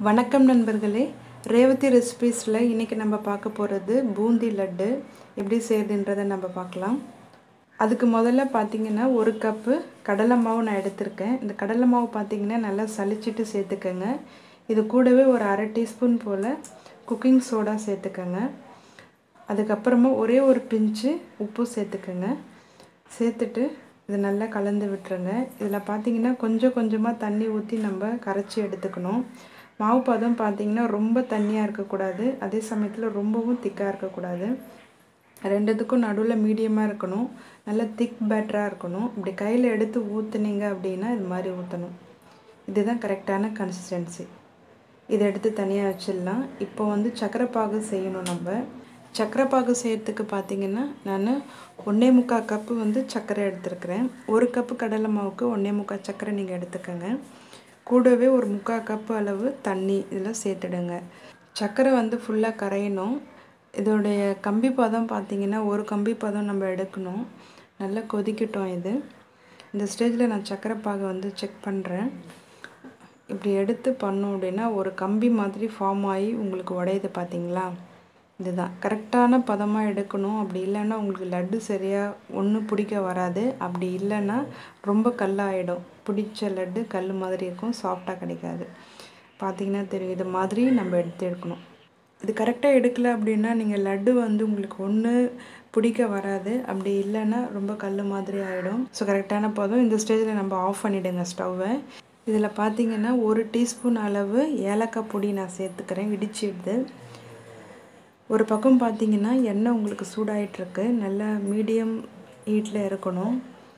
வணக்கம் நண்பர்களே ரேவதி ரெசிபீஸில் இன்றைக்கி நம்ம பார்க்க போகிறது பூந்தி லட்டு எப்படி செய்யுதுன்றதை நம்ம பார்க்கலாம் அதுக்கு முதல்ல பார்த்திங்கன்னா ஒரு கப்பு கடலை மாவு நான் எடுத்திருக்கேன் இந்த கடலை மாவு பார்த்திங்கன்னா நல்லா சலிச்சிட்டு சேர்த்துக்கோங்க இது கூடவே ஒரு அரை டீஸ்பூன் போல் குக்கிங் சோடா சேர்த்துக்கோங்க அதுக்கப்புறமா ஒரே ஒரு பிஞ்சு உப்பு சேர்த்துக்கோங்க சேர்த்துட்டு இது நல்லா கலந்து விட்டுருங்க இதில் பார்த்தீங்கன்னா கொஞ்சம் கொஞ்சமாக தண்ணி ஊற்றி நம்ம கரைச்சி எடுத்துக்கணும் மாவு பதம் பார்த்திங்கன்னா ரொம்ப தண்ணியாக இருக்கக்கூடாது அதே சமயத்தில் ரொம்பவும் திக்காக இருக்கக்கூடாது ரெண்டுத்துக்கும் நடுவில் மீடியமாக இருக்கணும் நல்லா திக் பேட்டராக இருக்கணும் இப்படி கையில் எடுத்து ஊற்றுனீங்க அப்படின்னா இது மாதிரி ஊற்றணும் இதுதான் கரெக்டான கன்சிஸ்டன்சி இதை எடுத்து தனியாக வச்சிடலாம் இப்போ வந்து சக்கரைப்பாகு செய்யணும் நம்ம சக்கரைப்பாகு செய்கிறதுக்கு பார்த்திங்கன்னா நான் ஒன்றே முக்கால் கப்பு வந்து சர்க்கரை எடுத்துருக்கிறேன் ஒரு கப்பு கடலை மாவுக்கு ஒன்றே முக்கால் சர்க்கரை நீங்கள் எடுத்துக்கோங்க கூடவே ஒரு முக்கால் கப்பு அளவு தண்ணி இதில் சேர்த்துடுங்க சர்க்கரை வந்து ஃபுல்லாக கரையணும் இதோடைய கம்பி பதம் பார்த்திங்கன்னா ஒரு கம்பி பதம் நம்ம எடுக்கணும் நல்லா கொதிக்கட்டும் இது இந்த ஸ்டேஜில் நான் சர்க்கரை பாகை வந்து செக் பண்ணுறேன் இப்படி எடுத்து பண்ணோம் அப்படின்னா ஒரு கம்பி மாதிரி ஃபார்ம் ஆகி உங்களுக்கு உடையுது பார்த்தீங்களா இதுதான் கரெக்டான பதமாக எடுக்கணும் அப்படி இல்லைன்னா உங்களுக்கு லட்டு சரியாக ஒன்றும் பிடிக்க வராது அப்படி இல்லைன்னா ரொம்ப கல்லாகிடும் பிடிச்ச லட்டு கல் மாதிரி இருக்கும் சாஃப்டாக கிடைக்காது பார்த்திங்கன்னா தெரியும் இது மாதிரி நம்ம எடுத்து எடுக்கணும் இது கரெக்டாக எடுக்கலை அப்படின்னா நீங்கள் லட்டு வந்து உங்களுக்கு ஒன்று பிடிக்க வராது அப்படி இல்லைன்னா ரொம்ப கல் மாதிரி ஆகிடும் ஸோ கரெக்டான பதம் இந்த ஸ்டேஜில் நம்ம ஆஃப் பண்ணிவிடுங்க ஸ்டவ்வை இதில் பார்த்தீங்கன்னா ஒரு டீஸ்பூன் அளவு ஏலக்காய் பொடி நான் சேர்த்துக்கிறேன் இடிச்சிடுது ஒரு பக்கம் பார்த்தீங்கன்னா எண்ணெய் உங்களுக்கு சூடாயிட்ருக்கு நல்லா மீடியம் ஹீட்டில் இருக்கணும்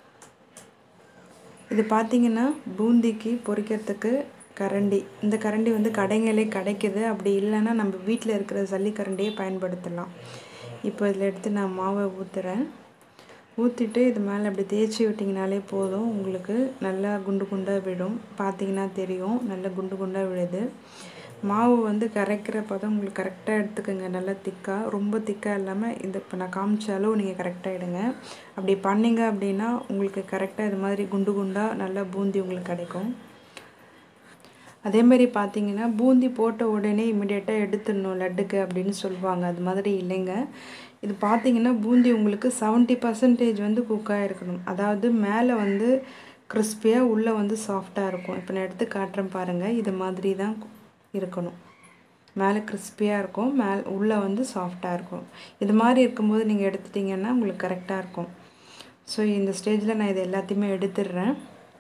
இது பார்த்தீங்கன்னா பூந்திக்கு பொரிக்கிறதுக்கு கரண்டி இந்த கரண்டி வந்து கடைங்களே கிடைக்குது அப்படி இல்லைன்னா நம்ம வீட்டில் இருக்கிற ஜல்லிக்கரண்டியே பயன்படுத்தலாம் இப்போ இதில் எடுத்து நான் மாவை ஊற்றுறேன் ஊற்றிட்டு இது மேலே அப்படி தேய்ச்சி விட்டிங்கனாலே போதும் உங்களுக்கு நல்லா குண்டு குண்டாக விடும் பார்த்தீங்கன்னா தெரியும் நல்லா குண்டு குண்டாக விழுது மாவு வந்து கரைக்கிற பதம் உங்களுக்கு கரெக்டாக எடுத்துக்கோங்க நல்லா திக்காக ரொம்ப திக்காக இல்லாமல் இந்த இப்போ நான் காமிச்சாலும் நீங்கள் கரெக்டாக எடுங்க அப்படி பண்ணிங்க அப்படின்னா உங்களுக்கு கரெக்டாக இது மாதிரி குண்டு குண்டாக நல்லா பூந்தி உங்களுக்கு கிடைக்கும் அதேமாரி பார்த்தீங்கன்னா பூந்தி போட்ட உடனே இமிடியேட்டாக எடுத்துடணும் லட்டுக்கு அப்படின்னு சொல்லுவாங்க அது மாதிரி இல்லைங்க இது பார்த்தீங்கன்னா பூந்தி உங்களுக்கு செவன்ட்டி பர்சன்டேஜ் வந்து குக்காக இருக்கணும் அதாவது மேலே வந்து கிறிஸ்பியாக உள்ளே வந்து சாஃப்டாக இருக்கும் இப்போ நான் எடுத்து காட்டுறேன் பாருங்கள் இது மாதிரி தான் இருக்கணும் மேலே கிறிஸ்பியாக இருக்கும் மேல் உள்ளே வந்து சாஃப்டாக இருக்கும் இது மாதிரி இருக்கும்போது நீங்கள் எடுத்துட்டிங்கன்னா உங்களுக்கு கரெக்டாக இருக்கும் ஸோ இந்த ஸ்டேஜில் நான் இது எல்லாத்தையுமே எடுத்துடுறேன்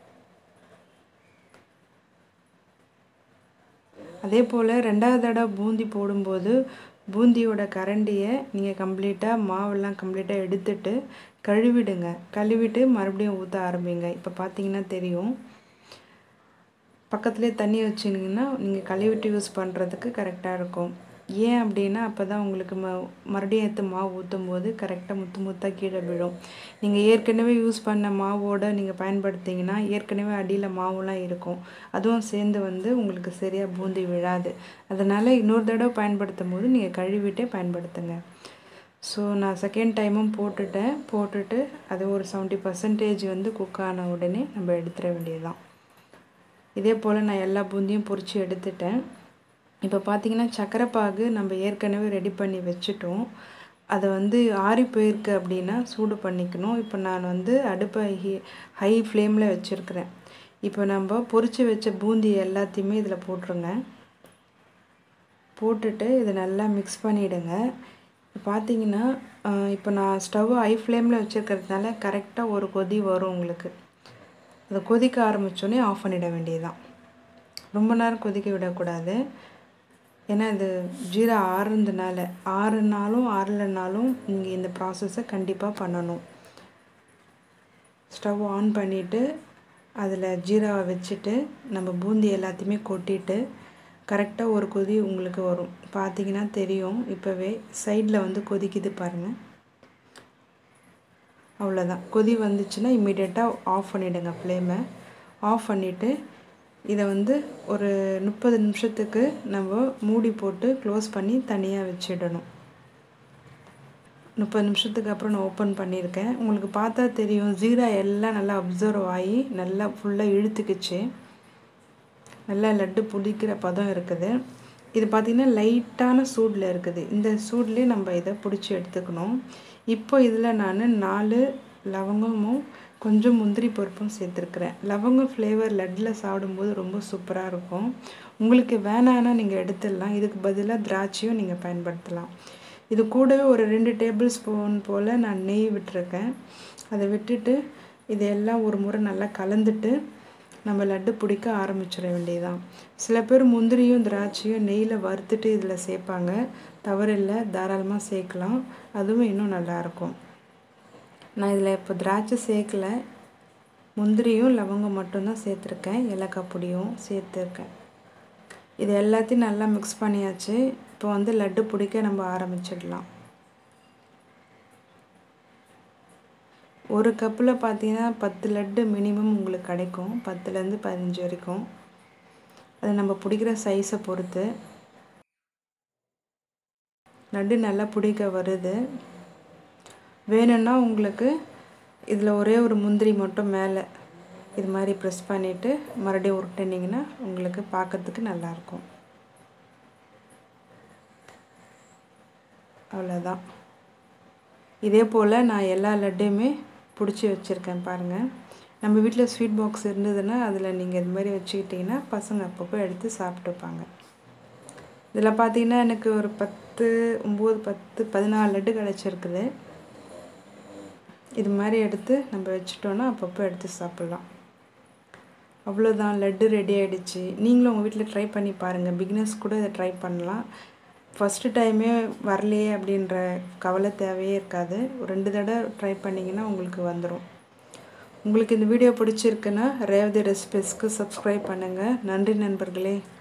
அதே போல் ரெண்டாவது தடவை பூந்தி போடும்போது பூந்தியோட கரண்டியை நீங்கள் கம்ப்ளீட்டாக மாவெல்லாம் கம்ப்ளீட்டாக எடுத்துட்டு கழுவிடுங்க கழுவிட்டு மறுபடியும் ஊற்ற ஆரம்பிங்க இப்போ பார்த்தீங்கன்னா தெரியும் பக்கத்துலேயே தண்ணி வச்சுனிங்கன்னா நீங்கள் கழுவிட்டு யூஸ் பண்ணுறதுக்கு கரெக்டாக இருக்கும் ஏன் அப்படின்னா அப்போ தான் உங்களுக்கு ம மறுபடியும் எடுத்து மாவு ஊற்றும் போது கரெக்டாக முத்து முத்தாக கீழே விழும் நீங்கள் ஏற்கனவே யூஸ் பண்ண மாவோடு நீங்கள் பயன்படுத்திங்கன்னா ஏற்கனவே அடியில் மாவுலாம் இருக்கும் அதுவும் சேர்ந்து வந்து உங்களுக்கு சரியாக பூந்தி விழாது அதனால் இன்னொரு தடவை பயன்படுத்தும் போது நீங்கள் கழுவிட்டே பயன்படுத்துங்க ஸோ நான் செகண்ட் டைமும் போட்டுட்டேன் போட்டுட்டு அது ஒரு செவன்ட்டி பர்சன்டேஜ் வந்து குக் ஆன உடனே நம்ம எடுத்துட வேண்டியதுதான் இதே போல் நான் எல்லா பூந்தியும் பொறிச்சு எடுத்துட்டேன் இப்போ பார்த்தீங்கன்னா சக்கரைப்பாகு நம்ம ஏற்கனவே ரெடி பண்ணி வச்சுட்டோம் அதை வந்து ஆறி போயிருக்கு அப்படின்னா சூடு பண்ணிக்கணும் இப்போ நான் வந்து அடுப்பை ஹி ஹை ஃப்ளேமில் வச்சுருக்கிறேன் இப்போ நம்ம பொறிச்சு வச்ச பூந்தி எல்லாத்தையுமே இதில் போட்டுருங்க போட்டுட்டு இதை நல்லா மிக்ஸ் பண்ணிவிடுங்க பார்த்தீங்கன்னா இப்போ நான் ஸ்டவ் ஹை ஃப்ளேமில் வச்சுருக்கிறதுனால கரெக்டாக ஒரு கொதி வரும் உங்களுக்கு அதை கொதிக்க ஆரம்பித்தோடனே ஆஃப் பண்ணிட வேண்டியதுதான் ரொம்ப நேரம் கொதிக்க விடக்கூடாது ஏன்னா இது ஜீரா ஆறுனதுனால ஆறுனாலும் ஆறலைனாலும் நீங்கள் இந்த ப்ராசஸை கண்டிப்பாக பண்ணணும் ஸ்டவ் ஆன் பண்ணிவிட்டு அதில் ஜீராவை வச்சுட்டு நம்ம பூந்தி எல்லாத்தையுமே கொட்டிட்டு கரெக்டாக ஒரு கொதி உங்களுக்கு வரும் பார்த்தீங்கன்னா தெரியும் இப்போவே சைடில் வந்து கொதிக்குது பாருங்கள் அவ்வளோதான் கொதி வந்துச்சுன்னா இம்மிடியேட்டாக ஆஃப் பண்ணிவிடுங்க ஃப்ளேமை ஆஃப் பண்ணிவிட்டு இதை வந்து ஒரு முப்பது நிமிஷத்துக்கு நம்ம மூடி போட்டு க்ளோஸ் பண்ணி தனியாக வச்சிடணும் முப்பது நிமிஷத்துக்கு அப்புறம் நான் ஓப்பன் பண்ணியிருக்கேன் உங்களுக்கு பார்த்தா தெரியும் ஜீரா எல்லாம் நல்லா அப்சர்வ் ஆகி நல்லா ஃபுல்லாக இழுத்துக்குச்சு நல்லா லட்டு பிடிக்கிற பதம் இருக்குது இது பார்த்திங்கன்னா லைட்டான சூடில் இருக்குது இந்த சூட்லேயே நம்ம இதை பிடிச்சி எடுத்துக்கணும் இப்போ இதில் நான் நாலு லவங்கமும் கொஞ்சம் முந்திரி பருப்பும் சேர்த்துருக்குறேன் லவங்கம் ஃப்ளேவர் லட்டில் சாப்பிடும்போது ரொம்ப சூப்பராக இருக்கும் உங்களுக்கு வேணான்னா நீங்கள் எடுத்துடலாம் இதுக்கு பதிலாக திராட்சையும் நீங்கள் பயன்படுத்தலாம் இது கூடவே ஒரு ரெண்டு டேபிள் ஸ்பூன் போல் நான் நெய் விட்டுருக்கேன் அதை விட்டுட்டு இதையெல்லாம் ஒரு முறை நல்லா கலந்துட்டு நம்ம லட்டு பிடிக்க ஆரம்பிச்சிட வேண்டியதான் சில பேர் முந்திரியும் திராட்சையும் நெய்யில் வறுத்துட்டு இதில் சேர்ப்பாங்க தவறில்லை தாராளமாக சேர்க்கலாம் அதுவும் இன்னும் நல்லாயிருக்கும் நான் இதில் இப்போ திராட்சை சேர்க்கல முந்திரியும் லவங்கம் மட்டும்தான் சேர்த்துருக்கேன் ஏலக்காய் பொடியும் சேர்த்துருக்கேன் இது எல்லாத்தையும் நல்லா மிக்ஸ் பண்ணியாச்சு இப்போ வந்து லட்டு பிடிக்க நம்ம ஆரம்பிச்சிடலாம் ஒரு கப்பில் பார்த்தீங்கன்னா பத்து லட்டு மினிமம் உங்களுக்கு கிடைக்கும் பத்துலேருந்து பதினஞ்சு வரைக்கும் அது நம்ம பிடிக்கிற சைஸை பொறுத்து லட்டு நல்லா பிடிக்க வருது வேணும்னா உங்களுக்கு இதில் ஒரே ஒரு முந்திரி மட்டும் மேலே இது மாதிரி ப்ரெஸ் பண்ணிவிட்டு மறுபடியும் உருட்டினீங்கன்னா உங்களுக்கு பார்க்கறதுக்கு நல்லாயிருக்கும் அவ்வளோதான் இதே போல் நான் எல்லா லட்டையுமே பிடிச்சி வச்சுருக்கேன் பாருங்கள் நம்ம வீட்டில் ஸ்வீட் பாக்ஸ் இருந்ததுன்னா அதில் நீங்கள் இது மாதிரி வச்சுக்கிட்டிங்கன்னா பசங்க அப்பப்போ எடுத்து சாப்பிட்டுப்பாங்க இதில் பார்த்தீங்கன்னா எனக்கு ஒரு பத்து ஒம்பது பத்து பதினாலு லட்டு கிடச்சிருக்குது இது மாதிரி எடுத்து நம்ம வச்சுட்டோன்னா அப்பப்போ எடுத்து சாப்பிட்லாம் அவ்வளோதான் லட்டு ரெடி ஆகிடுச்சு நீங்களும் உங்கள் வீட்டில் ட்ரை பண்ணி பாருங்கள் பிகினர்ஸ் கூட இதை ட்ரை பண்ணலாம் ஃபஸ்ட்டு டைமே வரலையே அப்படின்ற கவலை தேவையே இருக்காது ஒரு ரெண்டு தடவை ட்ரை பண்ணிங்கன்னா உங்களுக்கு வந்துடும் உங்களுக்கு இந்த வீடியோ பிடிச்சிருக்குன்னா ரேவதி ரெசிபிஸ்க்கு சப்ஸ்கிரைப் பண்ணுங்கள் நன்றி நண்பர்களே